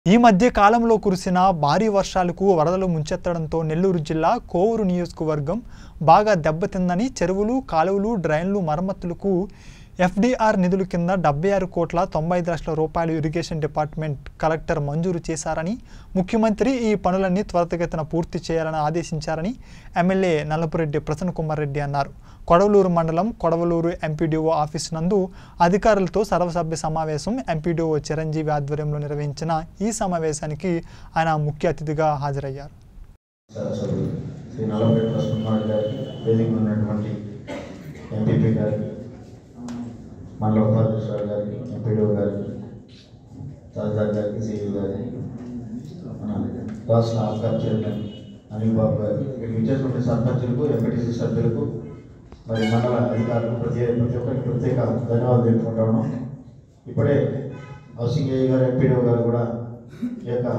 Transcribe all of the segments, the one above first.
ఈ మధ్య కాలంలో కురిసిన భారీ వర్షాలకు వరదలు ముంచెత్తడంతో నెల్లూరు జిల్లా కోవూరు నియోజకవర్గం బాగా దెబ్బతిందని చెరువులు కాలువలు డ్రైన్లు మరమ్మతులకు ఎఫ్డీఆర్ నిధుల కింద డెబ్బై ఆరు కోట్ల తొంభై ఐదు లక్షల రూపాయలు ఇరిగేషన్ డిపార్ట్మెంట్ కలెక్టర్ మంజూరు చేశారని ముఖ్యమంత్రి ఈ పనులన్నీ త్వరితగతిన పూర్తి చేయాలని ఆదేశించారని ఎమ్మెల్యే నల్లపురెడ్డి ప్రసన్న కుమార్ రెడ్డి అన్నారు కొడవలూరు మండలం కొడవలూరు ఎంపీడీఓ ఆఫీస్ నందు అధికారులతో సర్వసభ్య సమావేశం ఎంపీడీఓ చిరంజీవి ఆధ్వర్యంలో నిర్వహించిన ఈ సమావేశానికి ఆయన ముఖ్య అతిథిగా హాజరయ్యారు సరస్వతి శ్రీ నల్లపేట ప్రసన్నకుమార్ గారికి వేదిక ఉన్నటువంటి ఎంపీపీ గారికి మండల ఉపాధ్యక్షురాలు గారికి ఎంపీడీఓ గారికి తహసీల్దార్ గారికి సిఇఓ గారికి మన రాష్ట్ర ఆఫ్ఘాన్ చైర్మన్ అనిల్ బాబు గారికి ఇక్కడికి ఇచ్చేటువంటి సర్పంచులకు ఎంపీటీసీ సభ్యులకు మరి మండల అధికారులు ప్రతి ప్రతి ఒక్కరికి ప్రత్యేక ధన్యవాదాలు తెలుపుకుంటాను ఇప్పుడే హౌసింగ్ ఏ గారు ఎంపీడీఓ గారు కూడా ఈ యొక్క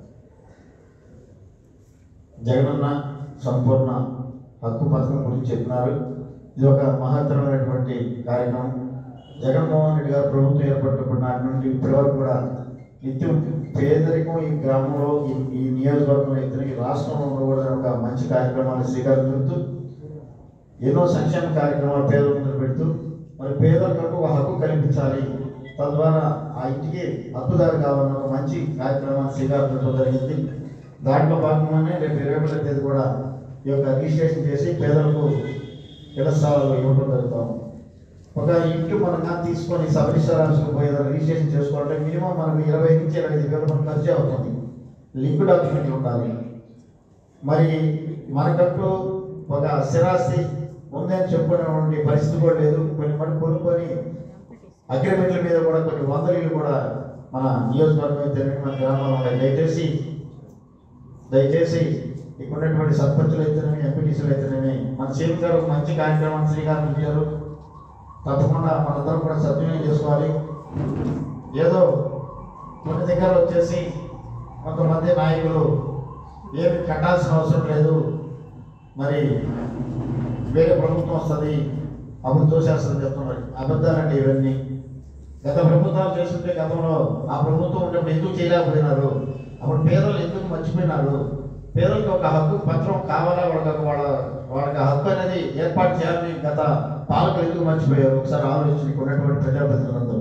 జగనన్న సంపూర్ణ హక్కు పథకం గురించి చెప్పినారు ఇది ఒక మహత్తరమైనటువంటి కార్యక్రమం జగన్మోహన్ రెడ్డి గారు ప్రభుత్వం ఏర్పడినప్పటి నాటి నుండి ఇప్పటి వరకు కూడా నిత్యం పేదరికం ఈ గ్రామంలో ఈ ఈ నియోజకవర్గంలో ఇతనికి రాష్ట్రంలో కూడా ఒక మంచి కార్యక్రమాలు శ్రీకారం చుడుతూ ఎన్నో సంక్షేమ కార్యక్రమాలు పేదల ముందు పెడుతూ మరి పేదలకు ఒక హక్కు కల్పించాలి తద్వారా ఆ ఇంటికి హక్కుదారు కావాలన్న ఒక మంచి కార్యక్రమాన్ని శ్రీకారం చుట్టడం జరిగింది దాంట్లో భాగంగానే రేపు ఇరవై ఒకటో తేదీ కూడా ఈ యొక్క రిజిస్ట్రేషన్ చేసి పేదలకు ఇళ్ల స్థలాలు ఇవ్వడం జరుగుతాం ఒక ఇంటి మనం కానీ తీసుకొని సబ్ రిజిస్టర్ ఆఫీస్కి పోయి ఏదైనా రిజిస్ట్రేషన్ చేసుకోవాలంటే మినిమం మనకు ఇరవై నుంచి ఇరవై ఐదు వేల మనకు ఖర్చు అవుతుంది లింక్ డాక్యుమెంట్ ఉండాలి మరి మనకంటూ ఒక స్థిరాస్తి ఉందని చెప్పుకునేటువంటి పరిస్థితి కూడా లేదు కొన్ని మనం కొనుక్కొని అగ్రిమెంట్ల మీద కూడా కొన్ని వందల ఇళ్ళు కూడా మన నియోజకవర్గం అయితే మన గ్రామంలో ఉన్నాయి దయచేసి దయచేసి ఇక్కడ ఉన్నటువంటి సర్పంచులు అయితేనేమి ఎంపీటీసీలు అయితేనేమి మన సీఎం గారు ఒక మంచి కార్యక్రమాన్ని శ్రీకారం చుట్టారు తప్పకుండా మనందరం కూడా సద్వినియోగం చేసుకోవాలి ఏదో కొన్ని దగ్గర వచ్చేసి కొంతమంది నాయకులు ఏమి కట్టాల్సిన అవసరం లేదు మరి వేరే ప్రభుత్వం వస్తుంది అప్పుడు తోసేస్తుంది చెప్తున్నారు అబద్ధాలండి ఇవన్నీ గత ప్రభుత్వాలు చేస్తుంటే గతంలో ఆ ప్రభుత్వం ఉన్నప్పుడు ఎందుకు చేయలేకపోయినారు అప్పుడు పేదలు ఎందుకు మర్చిపోయినారు పేదలకు ఒక హక్కు పత్రం కావాలా వాళ్ళకి ఒక వాళ్ళ వాళ్ళకి ఆ హక్కు అనేది ఏర్పాటు చేయాలని గత పాలకులు ఎందుకు మర్చిపోయారు ఒకసారి ఆలోచించి ఇక్కడ ఉన్నటువంటి ప్రజాప్రతినిధులందరూ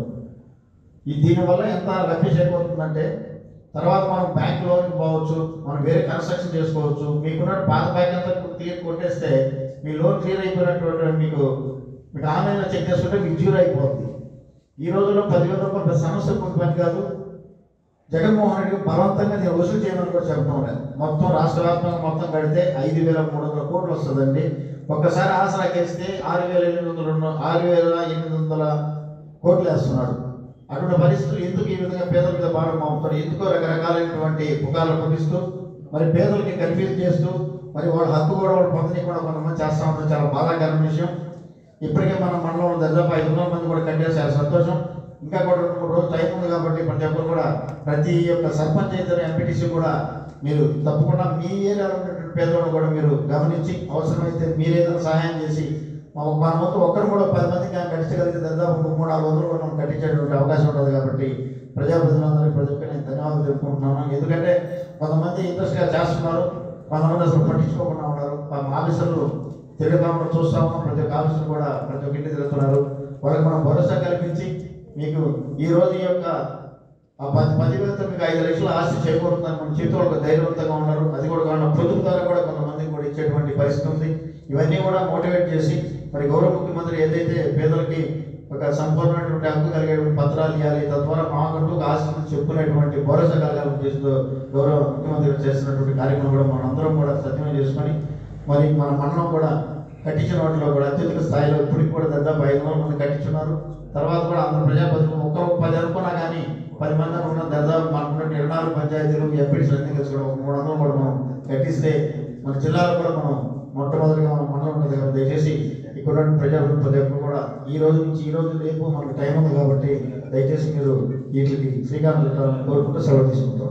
ఈ దీనివల్ల ఎంత లబ్ధి చేకూరుతుందంటే తర్వాత మనం బ్యాంక్ లోన్కి పోవచ్చు మనం వేరే కన్స్ట్రక్షన్ చేసుకోవచ్చు మీకున్న పాత బ్యాంక్ అంతా క్లియర్ కొట్టేస్తే మీ లోన్ క్లియర్ అయిపోయినటువంటి మీకు మీకు ఆన్లైన్లో చెక్ చేసుకుంటే మీకు జీరో అయిపోతుంది ఈ రోజుల్లో పదివేల రూపాయలు పెద్ద సమస్య కొంత పని కాదు జగన్మోహన్ రెడ్డి బలవంతంగా నేను వసూలు చేయమని కూడా చెప్తాం లేదు మొత్తం రాష్ట్ర వ్యాప్తంగా మొత్తం కడితే ఐదు వేల మూడు వందల కోట్లు వస్తుందండి ఒక్కసారి ఆసరాకి వేస్తే ఆరు వేల ఎనిమిది వందల రెండు ఆరు వేల ఎనిమిది వందల కోట్లు వేస్తున్నాడు అటువంటి పరిస్థితులు ఎందుకు ఈ విధంగా పేదల మీద భారం మోపుతాడు ఎందుకో రకరకాలైనటువంటి పుకార్లు పంపిస్తూ మరి పేదలకి కన్ఫ్యూజ్ చేస్తూ మరి వాళ్ళ హక్కు కూడా వాళ్ళు పొందని కూడా కొంతమంది చేస్తా ఉండడం చాలా బాధాకరమైన విషయం ఇప్పటికే మన మండలంలో దాదాపు ఐదు వందల మంది కూడా కట్టేసారు సంతోషం ఇంకా కూడా రెండు మూడు రోజులు టైం ఉంది కాబట్టి ప్రతి ఒక్కరు కూడా ప్రతి ఒక్క సర్పంచ్ అయితే ఎంపీటీసీ కూడా మీరు తప్పకుండా మీ ఏరియాలో ఉన్నటువంటి పేదవాళ్ళు కూడా మీరు గమనించి అవసరమైతే మీరు ఏదైనా సహాయం చేసి మా మన వంతు ఒక్కరు కూడా పది మందికి ఆయన కట్టించగలిగితే దాదాపు ఒక మూడు నాలుగు వందలు కూడా మనం కట్టించేటువంటి అవకాశం ఉంటుంది కాబట్టి ప్రజాప్రతినిధులందరికీ ప్రతి ఒక్కరికి నేను ధన్యవాదాలు తెలుపుకుంటున్నాను ఎందుకంటే కొంతమంది ఇంట్రెస్ట్గా చేస్తున్నారు కొంతమంది అసలు పట్టించుకోకుండా ఉన్నారు మా ఆఫీసర్లు తిరుగుతా ఉన్నాం చూస్తా ఉన్నాం ప్రతి ఒక్క ఆఫీసర్ కూడా ప్రతి ఒక్క ఇంటికి తిరుగుతున్నారు వాళ్ళకి మనం భరోసా కల్పించి మీకు ఈ రోజు ఈ యొక్క ఆ పది పది వేలతో మీకు ఐదు లక్షల ఆస్తి చేకూరుతుందని మన చేతి వాళ్ళకి ధైర్యవంతంగా ఉన్నారు అది కూడా కాకుండా పొదుపు ద్వారా కూడా కొంతమందికి కూడా ఇచ్చేటువంటి పరిస్థితి ఉంది ఇవన్నీ కూడా మోటివేట్ చేసి మరి గౌరవ ముఖ్యమంత్రి ఏదైతే పేదలకి ఒక సంపూర్ణమైనటువంటి హక్కు కలిగేటువంటి పత్రాలు ఇవ్వాలి తద్వారా మాకంటూ ఒక ఆస్తిని చెప్పుకునేటువంటి భరోసా కలగాలని ఉద్దేశంతో గౌరవ ముఖ్యమంత్రి గారు చేస్తున్నటువంటి కార్యక్రమం కూడా మనందరం కూడా సత్యం చేసుకొని మరి మన మండలం కూడా కట్టించిన వాటిలో కూడా అత్యధిక స్థాయిలో ఇప్పటికి కూడా దాదాపు ఐదు వందల మంది కట్టించున్నారు తర్వాత కూడా అందరు ప్రజాప్రతినిధులు ఒక్కరు పది అనుకున్నా కానీ పది మంది అనుకున్న దాదాపు మనకున్న ఇరవై నాలుగు పంచాయతీలు ఎంపీడీసీలు అన్ని కలిసి కూడా ఒక మూడు వందలు కూడా మనం కట్టిస్తే మన జిల్లాలో కూడా మనం మొట్టమొదటిగా మనం మండలం ఉంటుంది కాబట్టి దయచేసి ఇక్కడ ఉన్న ప్రజాప్రతినిధులు ప్రతి ఒక్కరు కూడా ఈ రోజు నుంచి ఈ రోజు రేపు మనకు టైం ఉంది కాబట్టి దయచేసి మీరు వీటికి శ్రీకారం చుట్టాలని కోరుకుంటూ సెలవు తీసుకుంటాం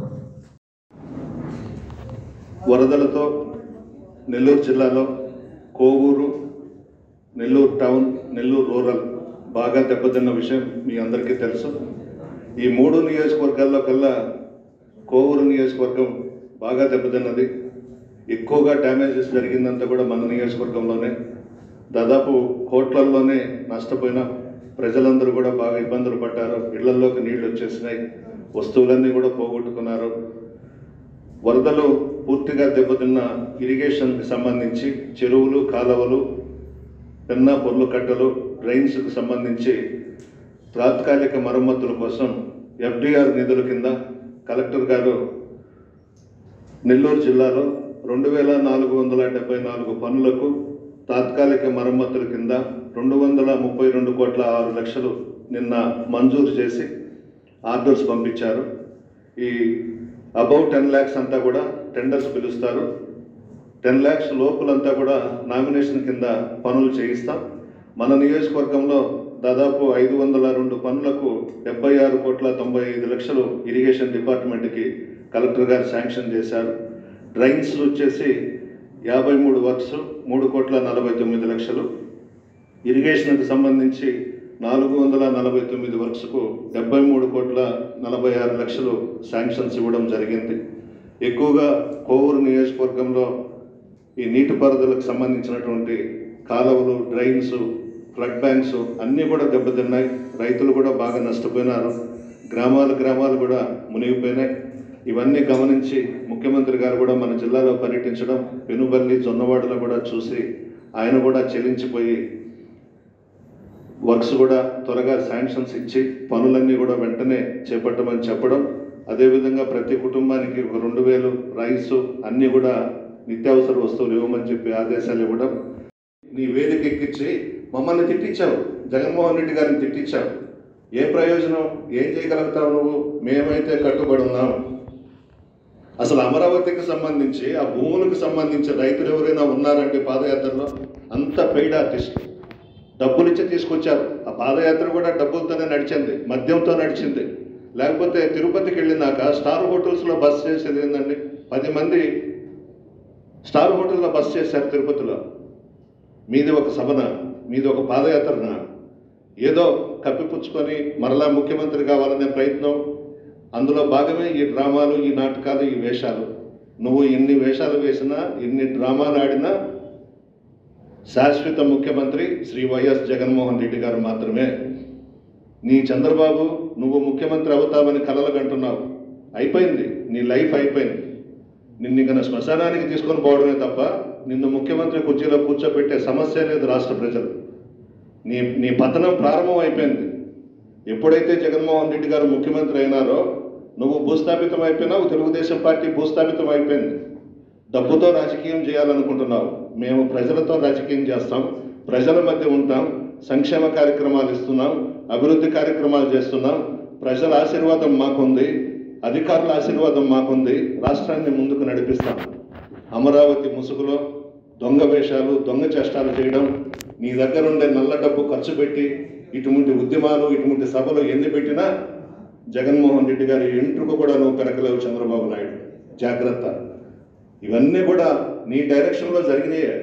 వరదలతో నెల్లూరు జిల్లాలో కోవూరు నెల్లూరు టౌన్ నెల్లూరు రూరల్ బాగా దెబ్బతిన్న విషయం మీ అందరికీ తెలుసు ఈ మూడు నియోజకవర్గాల్లో కల్లా కోవూరు నియోజకవర్గం బాగా దెబ్బతిన్నది ఎక్కువగా డ్యామేజెస్ జరిగిందంతా కూడా మన నియోజకవర్గంలోనే దాదాపు కోట్లల్లోనే నష్టపోయిన ప్రజలందరూ కూడా బాగా ఇబ్బందులు పడ్డారు ఇళ్లలోకి నీళ్లు వచ్చేసినాయి వస్తువులన్నీ కూడా పోగొట్టుకున్నారు వరదలు పూర్తిగా దెబ్బతిన్న ఇరిగేషన్కి సంబంధించి చెరువులు కాలువలు పెన్న పొర్లు కట్టలు డ్రైన్స్కి సంబంధించి తాత్కాలిక మరమ్మతుల కోసం ఎఫ్డిఆర్ నిధుల కింద కలెక్టర్ గారు నెల్లూరు జిల్లాలో రెండు వేల నాలుగు వందల డెబ్బై నాలుగు పనులకు తాత్కాలిక మరమ్మతుల కింద రెండు వందల ముప్పై రెండు కోట్ల ఆరు లక్షలు నిన్న మంజూరు చేసి ఆర్డర్స్ పంపించారు ఈ అబౌవ్ టెన్ ల్యాక్స్ అంతా కూడా టెండర్స్ పిలుస్తారు టెన్ ల్యాక్స్ లోపలంతా కూడా నామినేషన్ కింద పనులు చేయిస్తాం మన నియోజకవర్గంలో దాదాపు ఐదు వందల రెండు పనులకు డెబ్బై ఆరు కోట్ల తొంభై ఐదు లక్షలు ఇరిగేషన్ డిపార్ట్మెంట్కి కలెక్టర్ గారు శాంక్షన్ చేశారు డ్రైన్స్ వచ్చేసి యాభై మూడు వర్క్స్ మూడు కోట్ల నలభై తొమ్మిది లక్షలు ఇరిగేషన్కి సంబంధించి నాలుగు వందల నలభై తొమ్మిది వర్క్స్కు డెబ్బై మూడు కోట్ల నలభై ఆరు లక్షలు శాంక్షన్స్ ఇవ్వడం జరిగింది ఎక్కువగా కోవూరు నియోజకవర్గంలో ఈ నీటిపారుదలకు సంబంధించినటువంటి కాలువలు డ్రైన్స్ ఫ్లడ్ బ్యాంక్స్ అన్నీ కూడా దెబ్బతిన్నాయి రైతులు కూడా బాగా నష్టపోయినారు గ్రామాలు గ్రామాలు కూడా మునిగిపోయినాయి ఇవన్నీ గమనించి ముఖ్యమంత్రి గారు కూడా మన జిల్లాలో పర్యటించడం పెనుబల్లి జొన్నవాడలో కూడా చూసి ఆయన కూడా చెల్లించిపోయి వర్క్స్ కూడా త్వరగా శాంక్షన్స్ ఇచ్చి పనులన్నీ కూడా వెంటనే చేపట్టమని చెప్పడం అదేవిధంగా ప్రతి కుటుంబానికి ఒక రెండు వేలు రైస్ అన్నీ కూడా నిత్యావసర వస్తువులు ఇవ్వమని చెప్పి ఆదేశాలు ఇవ్వడం నీ వేదిక ఎక్కించి మమ్మల్ని తిట్టించావు జగన్మోహన్ రెడ్డి గారిని తిట్టించావు ఏ ప్రయోజనం ఏం చేయగలుగుతావు నువ్వు మేమైతే కట్టుబడి ఉన్నాం అసలు అమరావతికి సంబంధించి ఆ భూములకు సంబంధించి రైతులు ఎవరైనా ఉన్నారంటే పాదయాత్రలో అంత పెయిడ్ ఆర్టిస్ట్ డబ్బులు ఇచ్చి తీసుకొచ్చారు ఆ పాదయాత్ర కూడా డబ్బులతోనే నడిచింది మద్యంతో నడిచింది లేకపోతే తిరుపతికి వెళ్ళినాక స్టార్ హోటల్స్లో బస్ చేసేది ఏంటండి పది మంది స్టార్ హోటల్లో బస్ చేశారు తిరుపతిలో మీది ఒక సభన మీది ఒక పాదయాత్రన ఏదో కప్పిపుచ్చుకొని మరలా ముఖ్యమంత్రి కావాలనే ప్రయత్నం అందులో భాగమే ఈ డ్రామాలు ఈ నాటకాలు ఈ వేషాలు నువ్వు ఎన్ని వేషాలు వేసినా ఎన్ని డ్రామాలు ఆడినా శాశ్వత ముఖ్యమంత్రి శ్రీ వైఎస్ జగన్మోహన్ రెడ్డి గారు మాత్రమే నీ చంద్రబాబు నువ్వు ముఖ్యమంత్రి అవుతామని కలలు కంటున్నావు అయిపోయింది నీ లైఫ్ అయిపోయింది నిన్ను ఇక శ్మశానానికి తీసుకొని పోవడమే తప్ప నిన్ను ముఖ్యమంత్రి కుర్చీలో కూర్చోబెట్టే సమస్య లేదు రాష్ట్ర ప్రజలు నీ నీ పతనం ప్రారంభం అయిపోయింది ఎప్పుడైతే జగన్మోహన్ రెడ్డి గారు ముఖ్యమంత్రి అయినారో నువ్వు భూస్థాపితం అయిపోయినావు తెలుగుదేశం పార్టీ భూస్థాపితం అయిపోయింది డబ్బుతో రాజకీయం చేయాలనుకుంటున్నావు మేము ప్రజలతో రాజకీయం చేస్తాం ప్రజల మధ్య ఉంటాం సంక్షేమ కార్యక్రమాలు ఇస్తున్నాం అభివృద్ధి కార్యక్రమాలు చేస్తున్నాం ప్రజల ఆశీర్వాదం మాకుంది అధికారుల ఆశీర్వాదం మాకుంది రాష్ట్రాన్ని ముందుకు నడిపిస్తాం అమరావతి ముసుగులో దొంగ వేషాలు దొంగ చేష్టాలు చేయడం నీ దగ్గర ఉండే నల్ల డబ్బు ఖర్చు పెట్టి ఇటువంటి ఉద్యమాలు ఇటువంటి సభలు ఎన్ని పెట్టినా జగన్మోహన్ రెడ్డి గారి ఎంట్రుకు కూడా నువ్వు పెరకలేవు చంద్రబాబు నాయుడు జాగ్రత్త ఇవన్నీ కూడా నీ డైరెక్షన్లో జరిగినాయే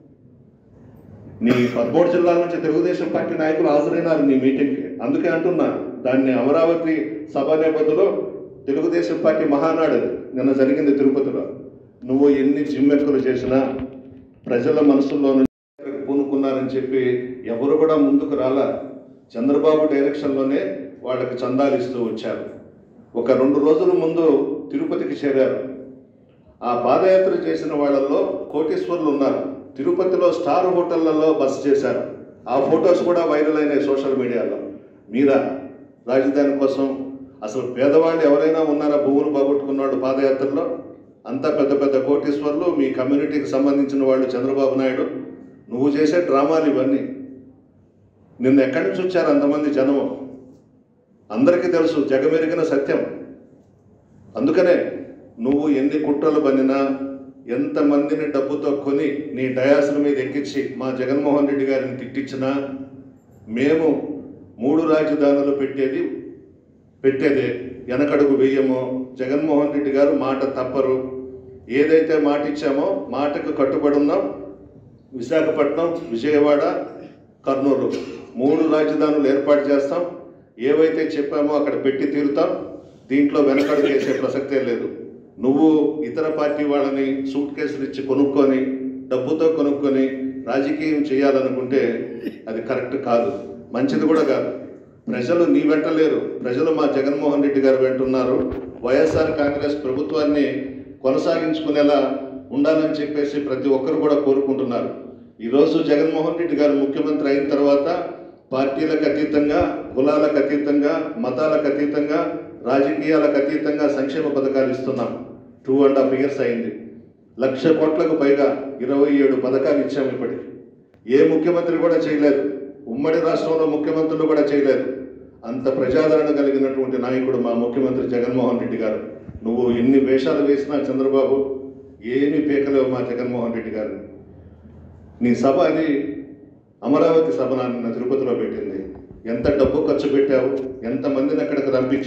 నీ పదమూడు జిల్లాల నుంచి తెలుగుదేశం పార్టీ నాయకులు హాజరైనారు నీ మీటింగ్కి అందుకే అంటున్నా దాన్ని అమరావతి సభ నేపథ్యంలో తెలుగుదేశం పార్టీ మహానాడు అది. నిన్న జరిగింది తిరుపతిలో నువ్వు ఎన్ని జిమ్మెక్కులు చేసినా ప్రజల మనసుల్లో నుంచి పూనుకున్నారని చెప్పి ఎవరు కూడా ముందుకు రాలా చంద్రబాబు డైరెక్షన్లోనే వాళ్ళకి చందాలు ఇస్తూ వచ్చారు ఒక రెండు రోజుల ముందు తిరుపతికి చేరారు ఆ పాదయాత్ర చేసిన వాళ్ళల్లో కోటీశ్వర్లు ఉన్నారు తిరుపతిలో స్టార్ హోటళ్లలో బస చేశారు ఆ ఫొటోస్ కూడా వైరల్ అయినాయి సోషల్ మీడియాలో మీరా రాజధాని కోసం అసలు పేదవాళ్ళు ఎవరైనా ఉన్నారా భూములు పోగొట్టుకున్నాడు పాదయాత్రలో అంతా పెద్ద పెద్ద కోటీశ్వర్లు మీ కమ్యూనిటీకి సంబంధించిన వాళ్ళు చంద్రబాబు నాయుడు నువ్వు చేసే డ్రామాలు ఇవన్నీ నిన్న ఎక్కడి నుంచి వచ్చారు అంతమంది జనము అందరికీ తెలుసు జగమెరిగిన సత్యం అందుకనే నువ్వు ఎన్ని కుట్రలు పన్నినా ఎంతమందిని డబ్బుతో కొని నీ డయాసుల మీద ఎక్కించి మా జగన్మోహన్ రెడ్డి గారిని తిట్టించినా మేము మూడు రాజధానులు పెట్టేది పెట్టేదే వెనకడుగు వెయ్యమో జగన్మోహన్ రెడ్డి గారు మాట తప్పరు ఏదైతే మాట ఇచ్చామో మాటకు కట్టుబడి ఉన్నాం విశాఖపట్నం విజయవాడ కర్నూలు మూడు రాజధానులు ఏర్పాటు చేస్తాం ఏవైతే చెప్పామో అక్కడ పెట్టి తీరుతాం దీంట్లో వెనకడుగు వేసే ప్రసక్తే లేదు నువ్వు ఇతర పార్టీ వాళ్ళని సూట్ కేసులు ఇచ్చి కొనుక్కొని డబ్బుతో కొనుక్కొని రాజకీయం చేయాలనుకుంటే అది కరెక్ట్ కాదు మంచిది కూడా కాదు ప్రజలు నీ వెంట లేరు ప్రజలు మా జగన్మోహన్ రెడ్డి గారు వెంట ఉన్నారు వైఎస్ఆర్ కాంగ్రెస్ ప్రభుత్వాన్ని కొనసాగించుకునేలా ఉండాలని చెప్పేసి ప్రతి ఒక్కరు కూడా కోరుకుంటున్నారు ఈరోజు జగన్మోహన్ రెడ్డి గారు ముఖ్యమంత్రి అయిన తర్వాత పార్టీలకు అతీతంగా కులాలకు అతీతంగా మతాలకు అతీతంగా రాజకీయాలకు అతీతంగా సంక్షేమ పథకాలు ఇస్తున్నాం టూ అండ్ హాఫ్ ఇయర్స్ అయింది లక్ష కోట్లకు పైగా ఇరవై ఏడు పథకాలు ఇచ్చాము ఇప్పటికి ఏ ముఖ్యమంత్రి కూడా చేయలేదు ఉమ్మడి రాష్ట్రంలో ముఖ్యమంత్రులు కూడా చేయలేదు అంత ప్రజాదరణ కలిగినటువంటి నాయకుడు మా ముఖ్యమంత్రి జగన్మోహన్ రెడ్డి గారు నువ్వు ఎన్ని వేషాలు వేసినా చంద్రబాబు ఏమీ పీకలేవు మా జగన్మోహన్ రెడ్డి గారిని నీ సభ అది అమరావతి సభ నాన్న తిరుపతిలో పెట్టింది ఎంత డబ్బు ఖర్చు పెట్టావు ఎంతమందిని అక్కడికి రంపించి